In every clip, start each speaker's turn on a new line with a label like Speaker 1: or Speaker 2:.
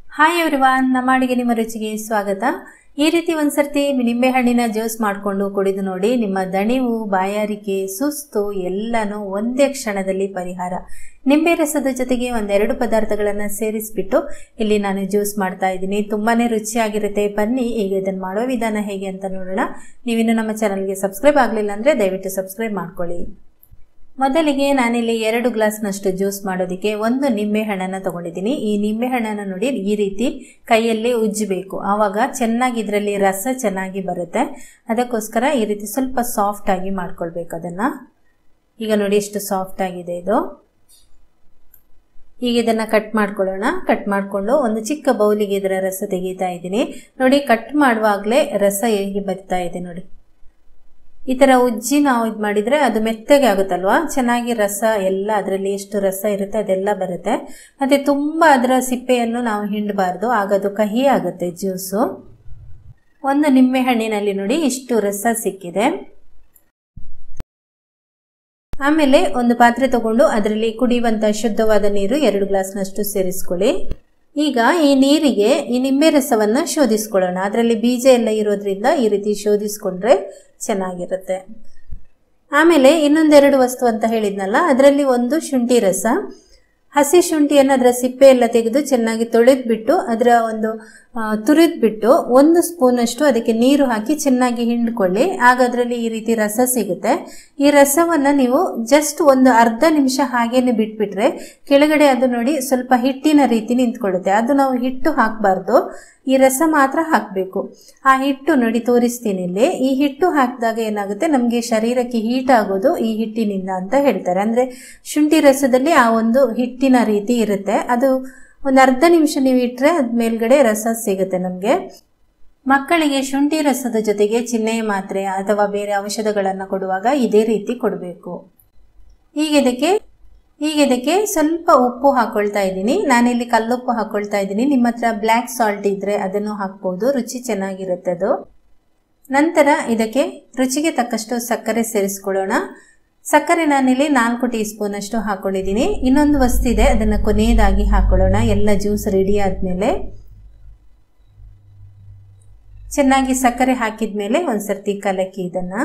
Speaker 1: hi everyone ನಮ್ಮ ಅಡಿಗೆ ನಿಮ್ಮ ರುಚಿಗೆ ಸ್ವಾಗತ ಈ ರೀತಿ ಒಂದ್ಸರ್ತಿ ನಿಂಬೆಹಣ್ಣಿನ ಜ್ಯೂಸ್ ಮಾಡಿಕೊಂಡು ಕುಡಿದು ನೋಡಿ ನಿಮ್ಮ ದಣಿವು ಬಾಯಾರಿಕೆ ಸುಸ್ತು ಎಲ್ಲನೂ ಒಂದೇ ಕ್ಷಣದಲ್ಲಿ ಪರಿಹಾರ ನಿಂಬೆ ರಸದ ಜೊತೆಗೆ ಒಂದೆರಡು ಪದಾರ್ಥಗಳನ್ನು ಸೇರಿಸ್ಬಿಟ್ಟು ಇಲ್ಲಿ ನಾನು ಜ್ಯೂಸ್ ಮಾಡ್ತಾ ಇದ್ದೀನಿ ತುಂಬಾನೇ ರುಚಿಯಾಗಿರುತ್ತೆ ಬನ್ನಿ ಈಗ ಇದನ್ನು ಮಾಡೋ ವಿಧಾನ ಹೇಗೆ ಅಂತ ನೋಡೋಣ ನೀವಿನ್ನು ನಮ್ಮ ಚಾನಲ್ಗೆ ಸಬ್ಸ್ಕ್ರೈಬ್ ಆಗಲಿಲ್ಲ ಅಂದರೆ ದಯವಿಟ್ಟು ಸಬ್ಸ್ಕ್ರೈಬ್ ಮಾಡ್ಕೊಳ್ಳಿ ಮೊದಲಿಗೆ ನಾನಿಲ್ಲಿ ಎರಡು ಗ್ಲಾಸ್ನಷ್ಟು ಜ್ಯೂಸ್ ಮಾಡೋದಕ್ಕೆ ಒಂದು ನಿಂಬೆ ಹಣ್ಣನ್ನು ತಗೊಂಡಿದ್ದೀನಿ ಈ ನಿಂಬೆ ಹಣ್ಣನ್ನು ನೋಡಿ ಈ ರೀತಿ ಕೈಯಲ್ಲಿ ಉಜ್ಜಬೇಕು ಆವಾಗ ಚೆನ್ನಾಗಿ ಇದರಲ್ಲಿ ರಸ ಚೆನ್ನಾಗಿ ಬರುತ್ತೆ ಅದಕ್ಕೋಸ್ಕರ ಈ ರೀತಿ ಸ್ವಲ್ಪ ಸಾಫ್ಟ್ ಆಗಿ ಮಾಡ್ಕೊಳ್ಬೇಕು ಅದನ್ನು ಈಗ ನೋಡಿ ಎಷ್ಟು ಸಾಫ್ಟ್ ಆಗಿದೆ ಇದು ಈಗ ಇದನ್ನು ಕಟ್ ಮಾಡ್ಕೊಳ್ಳೋಣ ಕಟ್ ಮಾಡಿಕೊಂಡು ಒಂದು ಚಿಕ್ಕ ಬೌಲಿಗೆ ಇದರ ರಸ ತೆಗೀತಾ ಇದ್ದೀನಿ ನೋಡಿ ಕಟ್ ಮಾಡುವಾಗಲೇ ರಸ ಹೇಗೆ ಬರ್ತಾ ಇದೆ ನೋಡಿ ಈ ಥರ ಉಜ್ಜಿ ನಾವು ಇದು ಮಾಡಿದರೆ ಅದು ಮೆತ್ತಗೆ ಆಗುತ್ತಲ್ವಾ ಚೆನ್ನಾಗಿ ರಸ ಎಲ್ಲ ಅದರಲ್ಲಿ ಎಷ್ಟು ರಸ ಇರುತ್ತೆ ಅದೆಲ್ಲ ಬರುತ್ತೆ ಮತ್ತು ತುಂಬ ಅದರ ಸಿಪ್ಪೆಯನ್ನು ನಾವು ಹಿಂಡಬಾರ್ದು ಆಗ ಅದು ಕಹಿ ಆಗುತ್ತೆ ಜ್ಯೂಸು ಒಂದು ನಿಂಬೆ ಹಣ್ಣಿನಲ್ಲಿ ನೋಡಿ ಇಷ್ಟು ರಸ ಸಿಕ್ಕಿದೆ ಆಮೇಲೆ ಒಂದು ಪಾತ್ರೆ ತಗೊಂಡು ಅದರಲ್ಲಿ ಕುಡಿಯುವಂಥ ಶುದ್ಧವಾದ ನೀರು ಎರಡು ಗ್ಲಾಸ್ನಷ್ಟು ಸೇರಿಸ್ಕೊಳ್ಳಿ ಈಗ ಈ ನೀರಿಗೆ ಈ ನಿಂಬೆ ರಸವನ್ನು ಶೋಧಿಸ್ಕೊಳ್ಳೋಣ ಅದರಲ್ಲಿ ಬೀಜ ಎಲ್ಲ ಇರೋದ್ರಿಂದ ಈ ರೀತಿ ಶೋಧಿಸ್ಕೊಂಡ್ರೆ ಚೆನ್ನಾಗಿರುತ್ತೆ ಆಮೇಲೆ ಇನ್ನೊಂದೆರಡು ವಸ್ತು ಅಂತ ಹೇಳಿದ್ನಲ್ಲ ಅದರಲ್ಲಿ ಒಂದು ಶುಂಠಿ ರಸ ಹಸಿ ಶುಂಠಿಯನ್ನು ಅದರ ಸಿಪ್ಪೆ ಎಲ್ಲ ತೆಗೆದು ಚೆನ್ನಾಗಿ ತೊಳೆದ್ಬಿಟ್ಟು ಅದರ ಒಂದು ತುರಿದ್ಬಿಟ್ಟು ಒಂದು ಸ್ಪೂನಷ್ಟು ಅದಕ್ಕೆ ನೀರು ಹಾಕಿ ಚೆನ್ನಾಗಿ ಹಿಂಡ್ಕೊಳ್ಳಿ ಆಗ ಅದರಲ್ಲಿ ಈ ರೀತಿ ರಸ ಸಿಗುತ್ತೆ ಈ ರಸವನ್ನು ನೀವು ಜಸ್ಟ್ ಒಂದು ಅರ್ಧ ನಿಮಿಷ ಹಾಗೇನೆ ಬಿಟ್ಬಿಟ್ರೆ ಕೆಳಗಡೆ ಅದು ನೋಡಿ ಸ್ವಲ್ಪ ಹಿಟ್ಟಿನ ರೀತಿ ನಿಂತ್ಕೊಳ್ಳುತ್ತೆ ಅದು ನಾವು ಹಿಟ್ಟು ಹಾಕಬಾರ್ದು ಈ ರಸ ಮಾತ್ರ ಹಾಕಬೇಕು ಆ ಹಿಟ್ಟು ನೋಡಿ ತೋರಿಸ್ತೀನಿ ಇಲ್ಲಿ ಈ ಹಿಟ್ಟು ಹಾಕಿದಾಗ ಏನಾಗುತ್ತೆ ನಮಗೆ ಶರೀರಕ್ಕೆ ಹೀಟ್ ಆಗೋದು ಈ ಹಿಟ್ಟಿನಿಂದ ಅಂತ ಹೇಳ್ತಾರೆ ಅಂದರೆ ಶುಂಠಿ ರಸದಲ್ಲಿ ಆ ಒಂದು ಹಿಟ್ಟಿನ ರೀತಿ ಇರುತ್ತೆ ಅದು ಒಂದು ಅರ್ಧ ನಿಮಿಷ ನೀವು ಇಟ್ಟರೆ ಅದ್ ಮೇಲ್ಗಡೆ ರಸ ಸಿಗುತ್ತೆ ನಮಗೆ ಮಕ್ಕಳಿಗೆ ಶುಂಠಿ ರಸದ ಜೊತೆಗೆ ಚಿಹ್ನೆಯ ಮಾತ್ರೆ ಅಥವಾ ಬೇರೆ ಔಷಧಗಳನ್ನು ಕೊಡುವಾಗ ಇದೇ ರೀತಿ ಕೊಡಬೇಕು ಈಗ ಇದಕ್ಕೆ ಈಗ ಇದಕ್ಕೆ ಸ್ವಲ್ಪ ಉಪ್ಪು ಹಾಕೊಳ್ತಾ ಇದ್ದೀನಿ ನಾನಿಲ್ಲಿ ಕಲ್ಲುಪ್ಪು ಹಾಕೊಳ್ತಾ ಇದ್ದೀನಿ ನಿಮ್ಮ ಹತ್ರ ಬ್ಲ್ಯಾಕ್ ಸಾಲ್ಟ್ ಇದ್ರೆ ಅದನ್ನು ಹಾಕ್ಬೋದು ರುಚಿ ಚೆನ್ನಾಗಿರುತ್ತೆ ಅದು ನಂತರ ಇದಕ್ಕೆ ರುಚಿಗೆ ತಕ್ಕಷ್ಟು ಸಕ್ಕರೆ ಸೇರಿಸ್ಕೊಳ್ಳೋಣ ಸಕ್ಕರೆ ನಾನಿಲ್ಲಿ ನಾಲ್ಕು ಟೀ ಸ್ಪೂನ್ ಅಷ್ಟು ಹಾಕೊಂಡಿದ್ದೀನಿ ಇನ್ನೊಂದು ವಸ್ತು ಇದೆ ಅದನ್ನು ಕೊನೆಯದಾಗಿ ಹಾಕೊಳ್ಳೋಣ ಎಲ್ಲ ಜ್ಯೂಸ್ ರೆಡಿ ಆದಮೇಲೆ ಚೆನ್ನಾಗಿ ಸಕ್ಕರೆ ಹಾಕಿದ ಮೇಲೆ ಒಂದ್ಸರ್ತಿ ಕಲಕಿ ಇದನ್ನು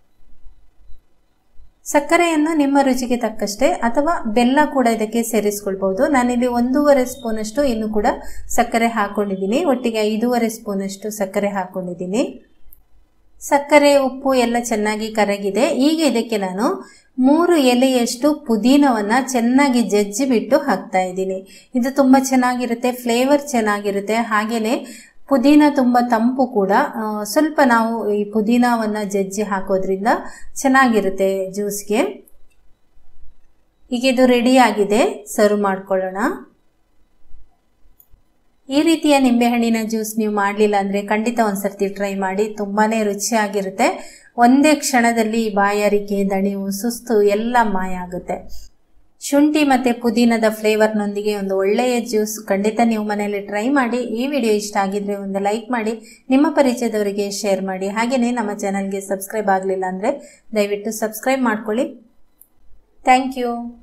Speaker 1: ಸಕ್ಕರೆಯನ್ನು ನಿಮ್ಮ ರುಚಿಗೆ ತಕ್ಕಷ್ಟೇ ಅಥವಾ ಬೆಲ್ಲ ಕೂಡ ಇದಕ್ಕೆ ಸೇರಿಸ್ಕೊಳ್ಬಹುದು ನಾನಿಲ್ಲಿ ಒಂದೂವರೆ ಸ್ಪೂನಷ್ಟು ಇನ್ನು ಕೂಡ ಸಕ್ಕರೆ ಹಾಕೊಂಡಿದ್ದೀನಿ ಒಟ್ಟಿಗೆ ಐದೂವರೆ ಸ್ಪೂನಷ್ಟು ಸಕ್ಕರೆ ಹಾಕೊಂಡಿದ್ದೀನಿ ಸಕ್ಕರೆ ಉಪ್ಪು ಎಲ್ಲ ಚೆನ್ನಾಗಿ ಕರಗಿದೆ ಈಗ ಇದಕ್ಕೆ ನಾನು ಮೂರು ಎಲೆಯಷ್ಟು ಪುದೀನವನ್ನು ಚೆನ್ನಾಗಿ ಜಜ್ಜಿ ಬಿಟ್ಟು ಹಾಕ್ತಾ ಇದ್ದೀನಿ ಇದು ತುಂಬ ಚೆನ್ನಾಗಿರುತ್ತೆ ಫ್ಲೇವರ್ ಚೆನ್ನಾಗಿರುತ್ತೆ ಹಾಗೆಯೇ ಪುದೀನ ತುಂಬ ತಂಪು ಕೂಡ ಸ್ವಲ್ಪ ನಾವು ಈ ಪುದೀನವನ್ನು ಜಜ್ಜಿ ಹಾಕೋದ್ರಿಂದ ಚೆನ್ನಾಗಿರುತ್ತೆ ಜ್ಯೂಸ್ಗೆ ಈಗ ಇದು ರೆಡಿ ಆಗಿದೆ ಸರ್ವ್ ಮಾಡ್ಕೊಳ್ಳೋಣ ಈ ರೀತಿಯ ನಿಂಬೆಹಣ್ಣಿನ ಜ್ಯೂಸ್ ನೀವು ಮಾಡಲಿಲ್ಲ ಅಂದರೆ ಖಂಡಿತ ಒಂದ್ಸರ್ತಿ ಟ್ರೈ ಮಾಡಿ ತುಂಬಾ ರುಚಿಯಾಗಿರುತ್ತೆ ಒಂದೇ ಕ್ಷಣದಲ್ಲಿ ಬಾಯಾರಿಕೆ ದಣಿವು ಸುಸ್ತು ಎಲ್ಲ ಮಾಯ ಆಗುತ್ತೆ ಶುಂಠಿ ಮತ್ತು ಪುದೀನದ ಫ್ಲೇವರ್ನೊಂದಿಗೆ ಒಂದು ಒಳ್ಳೆಯ ಜ್ಯೂಸ್ ಖಂಡಿತ ನೀವು ಮನೆಯಲ್ಲಿ ಟ್ರೈ ಮಾಡಿ ಈ ವಿಡಿಯೋ ಇಷ್ಟ ಆಗಿದ್ರೆ ಒಂದು ಲೈಕ್ ಮಾಡಿ ನಿಮ್ಮ ಪರಿಚಯದವರಿಗೆ ಶೇರ್ ಮಾಡಿ ಹಾಗೆಯೇ ನಮ್ಮ ಚಾನಲ್ಗೆ ಸಬ್ಸ್ಕ್ರೈಬ್ ಆಗಲಿಲ್ಲ ಅಂದರೆ ದಯವಿಟ್ಟು ಸಬ್ಸ್ಕ್ರೈಬ್ ಮಾಡ್ಕೊಳ್ಳಿ ಥ್ಯಾಂಕ್ ಯು